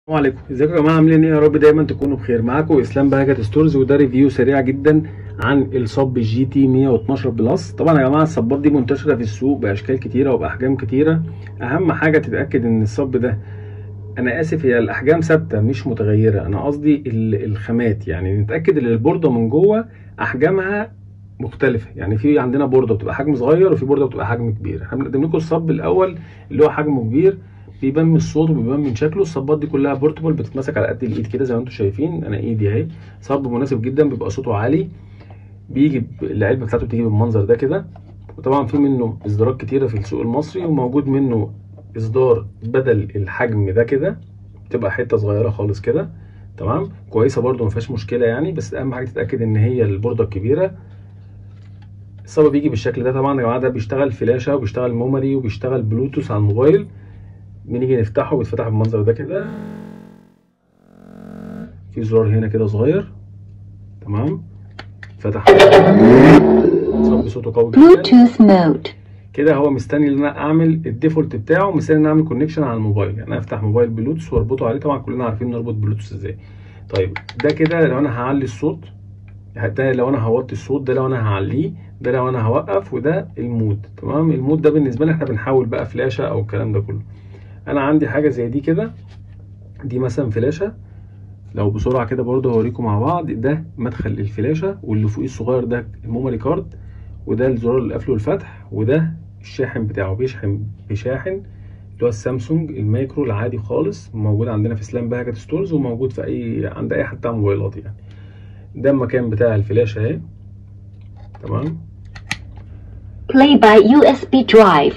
السلام عليكم ازيكم يا جماعه عاملين ايه يا رب دايما تكونوا بخير معاكم اسلام بهجت ستورز وده ريفيو سريع جدا عن الصب جي تي 112 بلس طبعا يا جماعه الصبات دي منتشره في السوق باشكال كتيره وباحجام كتيره اهم حاجه تتاكد ان الصب ده انا اسف هي الاحجام ثابته مش متغيره انا قصدي ال- الخامات يعني نتاكد ان البورده من جوه احجامها مختلفه يعني في عندنا بورده بتبقى حجم صغير وفي بورده بتبقى حجم كبير احنا بنقدم لكم الصب الاول اللي هو حجمه كبير بيبان من الصوت وبيبان من شكله الصبات دي كلها بورتبل بتتمسك على قد الايد كده زي ما انتم شايفين انا ايدي اهي صب مناسب جدا بيبقى صوته عالي بيجي ب- العلبه بتاعته بتيجي بالمنظر ده كده وطبعا في منه اصدارات كتيره في السوق المصري وموجود منه اصدار بدل الحجم ده كده بتبقى حته صغيره خالص كده تمام كويسه برده ما فيهاش مشكله يعني بس اهم حاجه تتاكد ان هي البورده الكبيره الصب بيجي بالشكل ده طبعا يا جماعه ده بيشتغل فلاشه وبيشتغل ميموري وبيشتغل بلوتوث على الموبايل بنيجي نفتحه بيتفتح بالمنظر ده كده في زرار هنا كده صغير تمام فتح صب صوته قوي جدا Bluetooth mode. كده هو مستني ان انا اعمل الديفولت بتاعه مستني ان انا اعمل كونكشن على الموبايل يعني انا افتح موبايل بلوتوث واربطه عليه طبعا كلنا عارفين نربط بلوتوث ازاي طيب ده كده لو انا هعلي الصوت ده لو انا هوطي الصوت ده لو انا هعليه ده لو انا هوقف وده المود تمام المود ده بالنسبه لنا احنا بنحاول بقى فلاشه او الكلام ده كله انا عندي حاجه زي دي كده دي مثلا فلاشه لو بسرعه كده برضه هوريكم مع بعض ده مدخل الفلاشه واللي فوقيه الصغير ده الميموري كارد وده الزرار القفل والفتح وده الشاحن بتاعه بيشحن بشاحن اللي هو السامسونج المايكرو العادي خالص موجود عندنا في سلام بهجت ستورز وموجود في اي عند اي حد بتاع موبايلات يعني ده المكان بتاع الفلاشه اهي تمام Play by USB drive.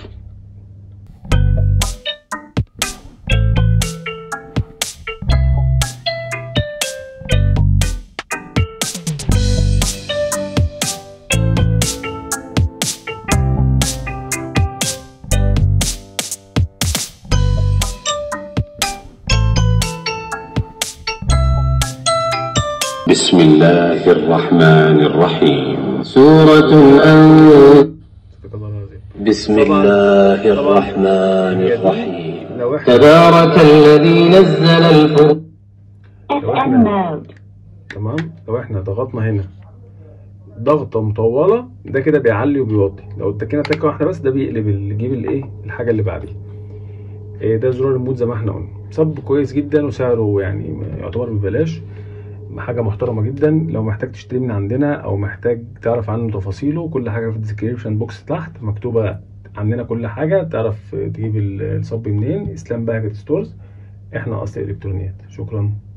بسم الله الرحمن الرحيم سورة الأنفال صدق الله العظيم بسم طبعاً- الله طبعاً الرحمن هي دي الرحيم لو احنا تبارك الذي نزل الفرقان FM mode. تمام لو احنا ضغطنا هنا ضغطه مطوله ده كده بيعلي وبيوطي لو اتكينا تكه واحده بس ده بيقلب ال- يجيب الايه الحاجه اللي بعديه إيه ده زرار المود زي ما احنا قلنا صب كويس جدا وسعره يعني يعتبر ببلاش حاجه محترمه جدا لو محتاج تشتري من عندنا او محتاج تعرف عنه تفاصيله كل حاجه في الديسكريبشن بوكس تحت مكتوبه عندنا كل حاجه تعرف تجيب ال- الصب منين اسلام بهجت ستورز احنا اصل الكترونيات شكرا